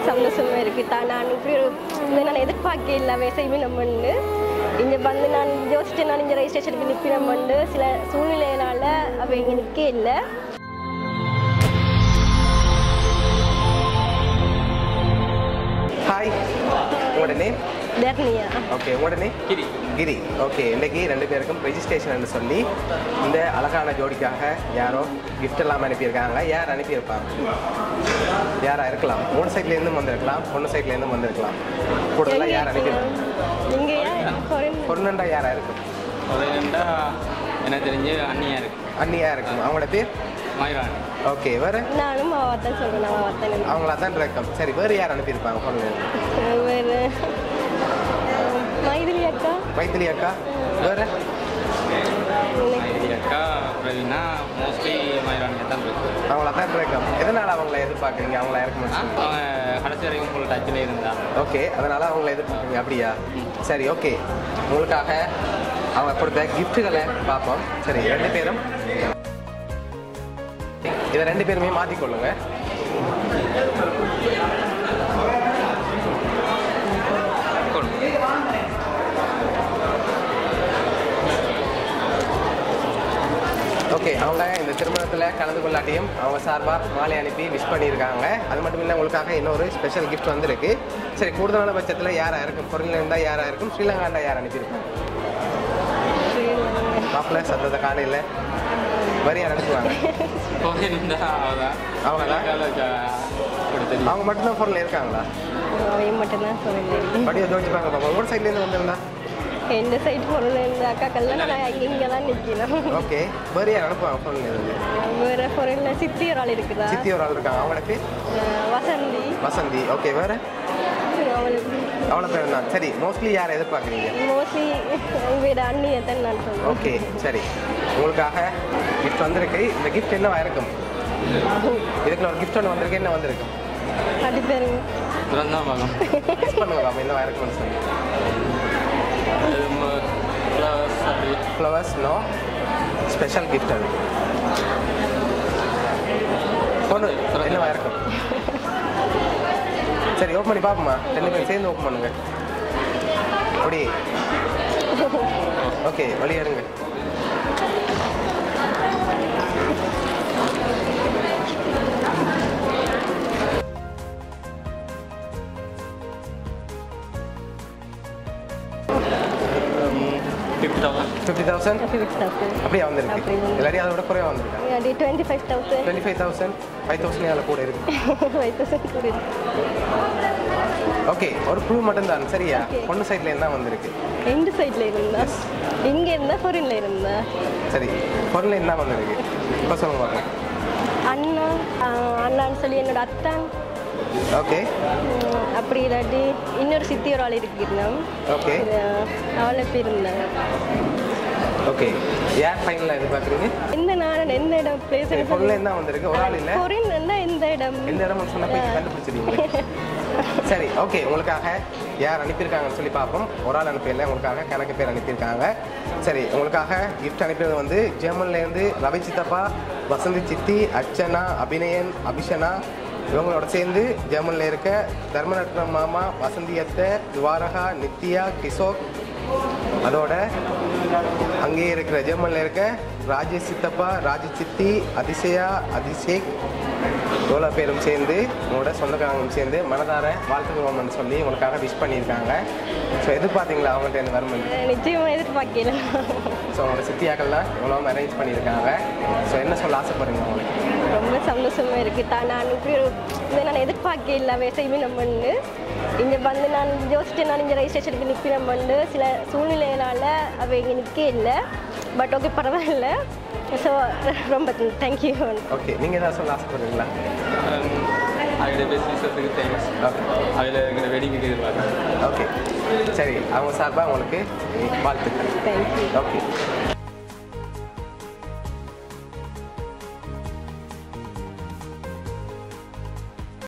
சந்தோஷமா இருக்கு தான் நான் இப்படி ஒரு இதை நான் எதிர்பார்க்க இல்லை வேசையுமே நம்மன்னு இங்கே வந்து நான் யோசிச்சேன் நான் இங்கே ரெஜிஸ்ட்ரேஷனுக்கு நிற்பினோம்னு சில சூழ்நிலையினால அவ இங்கே நிற்க இல்லை ஹாய் உங்களோட நேம் தர்னியா ஓகே உங்களோட நேம் கிரி கிரி ஓகே இன்னைக்கு ரெண்டு பேருக்கும் ரெஜிஸ்ட்ரேஷன் சொல்லி இந்த அழகான ஜோடிக்காக யாரோ gift எல்லாம் அனுப்பியிருக்காங்க யார் அனுப்பியிருப்பாங்க யாரா இருக்கலாம் மூணு சைட்லேருந்தும் வந்திருக்கலாம் பொண்ணு சைட்லேருந்தும் வந்திருக்கலாம் கூடுதலாக யார் அனுப்பியிருப்பாங்க இங்கே foreign பொண்ணுண்டா யாரா இருக்கும் உதயண்டா எனக்கு தெரிஞ்சு அண்ணியா இருக்கு அண்ணியா இருக்கும் அவங்களோட பேர் மயூராணி ஓகே வேறு நானும் மாவட்டம் சொல்கிறேன் மாவட்டம் அவங்களா தான் இருக்கும் சரி வேறு யார் அனுப்பியிருப்பாங்க பொண்ணு வேறு மைதிலி அக்கா மைத்திலி அக்கா வேறு மைதி அக்கா பிரவீனா மோஸ்ட்லி மயூராணியாக தான் இருக்கு அவங்களா தான் இருக்கும் எதனால் அவங்கள எதிர்பார்க்குறீங்க அவங்கள இறக்க முடியும் அவங்க கடைசி வரைக்கும் உங்களோட டச்சில் இருந்தாங்க ஓகே அதனால அவங்கள எதிர்பார்க்குறீங்க அப்படியா சரி ஓகே உங்களுக்காக அவங்க கொடுத்த கிஃப்ட்டுகளை பார்ப்போம் சரி ரெண்டு பேரும் இதை ரெண்டு பேருமே மாற்றிக்கொள்ளுங்க கொண்டு ஓகே அவங்க இந்த திருமணத்தில் கலந்து கொள்ளாட்டியும் அவங்க சார்பாக மாலை அனுப்பி விஷ் பண்ணியிருக்காங்க அது மட்டும் இல்லை உங்களுக்காக இன்னொரு ஸ்பெஷல் கிஃப்ட் வந்திருக்கு சரி கூடுதலான பட்சத்தில் யாரா இருக்கும் பொருள் இருந்தால் யாரா இருக்கும் ஸ்ரீலங்காண்டா யார் அனுப்பியிருக்காங்க மாப்பிள்ளை சத்தத்தை காலையில் வரி யார் அனுப்புவாங்க கோவிந்தா அவதான் அவங்கதான்? கொடுத்தது அவங்க மட்டும்தான் பொருள் இருக்காங்களா அவையும் மட்டும்தான் சொல்லியிருக்கேன் படியை ஜோதிப்பாங்க பாப்பா ஒரு சைட்லேருந்து வந்திருந்தா எந்த சைடு பொருள் இந்த அக்காக்கள்லாம் நான் இங்கே இங்கே தான் நிற்கிறோம் ஓகே வேறு யார் அனுப்புவாங்க பொருள் இருந்து வேறு பொருளில் சித்தி ஒரு ஆள் இருக்குதா சித்தி ஒரு ஆள் இருக்காங்க அவங்களோட பேர் அஹ் வசந்தி வசந்தி ஓகே வேறு அவளுக்கு அவ்வளோ பேர் தான் சரி மோஸ்ட்லி யாரை எதிர்பார்க்குறீங்க மோஸ்ட்லி வீடு அண்ணியை தான் நான் சொல்லுவேன் ஓகே சரி உங்களுக்காக கிஃப்ட் வந்திருக்கு இந்த கிஃப்ட் என்னவா இருக்கும் இதுக்குள்ள ஒரு கிஃப்ட் ஒன்று வந்திருக்கு என்ன வந்திருக்கு அடி பேருங்க தான் பார்க்கணும் மிஸ் பண்ணுங்க பாப்பா என்னவா இருக்கும்னு சொல்லி ஃப்ளவர்ஸ் அப்படி ஃப்ளவர்ஸ் நோ ஸ்பெஷல் கிஃப்ட் அது பொண்ணு என்னவா இருக்கும் சரி ஓப்பன் பண்ணி பார்ப்போமா ரெண்டு பேரும் சேர்ந்து ஓப்பன் பண்ணுங்க அப்படி ஓகே வழி எடுங்க fifty thousand fifty thousand fifty thousand அப்படியே வந்திருக்கு அப்படி வந்து. இல்லாட்டி அதோட குறைவா வந்திருக்கா அடி twenty five thousand twenty five thousand five thousand அதில் கூட இருக்கு ஃபைவ் தௌசண்ட் கூட ஓகே ஒரு ப்ளூ மட்டும்தான் சரியா Okay. பொண்ணு சைடில் என்ன வந்திருக்கு எந்த சைடில் இருந்தா இங்கே இருந்தா ஃபொரின்ல இருந்தா சரி பொருள் என்ன வந்திருக்கு இப்போ சொல்லுங்க பார்ப்போம் அண்ணா ஆஹ் அண்ணான்னு சொல்லி என்னோட அத்தான் ஓகே உம், அப்படி இல்லாட்டி இன்னொரு சித்தி ஒரு ஆள் இருக்கிறோம் ஓகே அவளை பேர் இருந்தாங்க ஓகே யார் ஃபைனலாக எதிர்பார்க்குறீங்க எந்த நாடு எந்த இடம் பிளேஸ் சரி பொருள் என்ன வந்திருக்கு ஒரு ஆள் இல்லை ஃபொரின் இருந்தா எந்த இடம் எந்த இடம்னு சொன்னால் போய் கண்டுபிடிச்சிருவீங்க சரி ஓகே உங்களுக்காக யார் அனுப்பியிருக்காங்கன்னு சொல்லி பார்ப்போம் ஒரு ஆள் அனுப்பியல உங்களுக்காக கணக்கு பேர் அனுப்பியிருக்காங்க சரி உங்களுக்காக கிஃப்ட் அனுப்பியது வந்து ஜெர்மன்லேருந்து ரவி சித்தப்பா வசந்தி சித்தி அர்ச்சனா அபிநயன் அபிஷனா இவங்களோட சேர்ந்து ஜெர்மனில் இருக்க தர்மநட்னம் மாமா வசந்தி அத்தை துவாரகா நித்யா கிஷோக் அதோட அங்கேயே இருக்கிற ஜெர்மனில் இருக்க ராஜேஷ் சித்தப்பா ராஜ சித்தி அதிசயா அதிஷேக் இவ்வளோ பேரும் சேர்ந்து உங்களோட சொந்தக்காரங்களும் சேர்ந்து மனதார வாழ்த்துக்கிறோம்னு சொல்லி உங்களுக்காக விஷ் பண்ணியிருக்காங்க ஸோ எதிர்பார்த்தீங்களா அவங்கள்ட்ட இருந்து வரும் நிச்சயமா எதிர்பார்க்கல ஸோ உங்களோட சித்தியாக்கள்லாம் இவ்வளோ அரேஞ்ச் பண்ணியிருக்காங்க ஸோ என்ன சொல்ல ஆசைப்படுறீங்க உங்களுக்கு ரொம்ப சந்தோஷமா இருக்கு தான் நான் இப்படி ஒரு இதை நான் எதிர்பார்க்க இல்லை வேசையுமே நம்மன்னு இங்கே வந்து நான் யோசிச்சேன் நான் இங்கே ரெஜிஸ்ட்ரேஷனுக்கு நிற்பினோம்னு சில சூழ்நிலையினால அவ இங்கே நிற்க இல்லை பட் ஓகே பரவாயில்ல ஸோ ரொம்ப தேங்க்யூ ஓகே நீங்கள் ஏதாவது சொல்ல ஆசைப்படுறீங்களா அதில் பிஸ்னஸுக்கு தேங்க்ஸ் ஓகே அதில் எங்களை வெடிங்கு எதிர்பார்க்குறேன் ஓகே சரி அவங்க சார்பாக உங்களுக்கு வாழ்த்துக்கள் தேங்க்யூ ஓகே